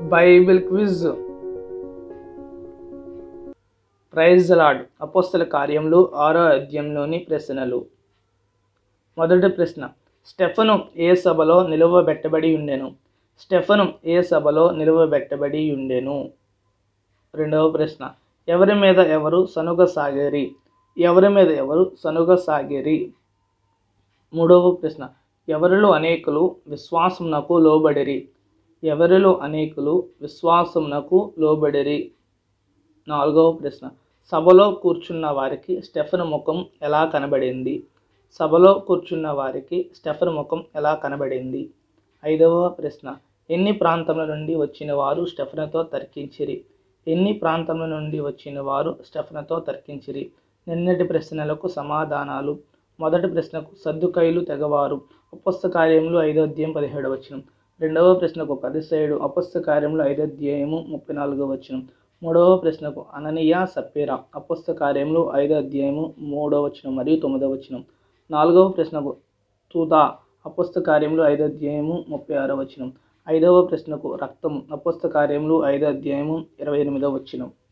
Bible quiz praise lord అపోస్తల కార్యములు ఆరో అధ్యాయంలోని ప్రశ్నలు మొదటి ప్రశ్న స్టెఫను ఏ సభలో నిలువబెట్టబడి ఉండెను స్టెఫను ఏ సభలో నిలువబెట్టబడి ఉండెను రెండవ ప్రశ్న ఎవరి మీద ఎవరు సనుగ సాగేరి ఎవరి మీద ఎవరు సనుగ సాగేరి మూడవ ప్రశ్న ఎవరిలో అనేకులు విశ్వాసమునకు లోబడిరి ఎవరిలో అనేకులు విశ్వాసమునకు లోబడిరి నాలుగవ ప్రశ్న సభలో కూర్చున్న వారికి స్టెఫన్ ముఖం ఎలా కనబడింది సభలో కూర్చున్న వారికి స్టెఫన్ ముఖం ఎలా కనబడింది ఐదవ ప్రశ్న ఎన్ని ప్రాంతముల నుండి వచ్చిన వారు స్టెఫనతో తర్కించిరి ఎన్ని ప్రాంతముల నుండి వచ్చిన వారు స్టెఫనతో తర్కించిరి నిన్నటి ప్రశ్నలకు సమాధానాలు మొదటి ప్రశ్నకు సర్దుకైలు తెగవారు ఉపస్థ కార్యములు ఐదో అధ్యాయం పదిహేడు వచనం రెండవ ప్రశ్నకు పరిసయుడు అపస్థ కార్యములు ఐదో అధ్యాయము ముప్పై నాలుగో వచనం మూడవ ప్రశ్నకు అననీయ సప్పేరా అపస్థ కార్యములు ఐదో అధ్యాయము మూడో వచనం మరియు తొమ్మిదవ వచనం నాలుగవ ప్రశ్నకు తూతా అపస్థ కార్యములు ఐదో అధ్యాయము ముప్పై ఆరో వచనం ఐదవ ప్రశ్నకు రక్తం అపస్థ కార్యములు ఐదో అధ్యాయము ఇరవై ఎనిమిదవ వచనం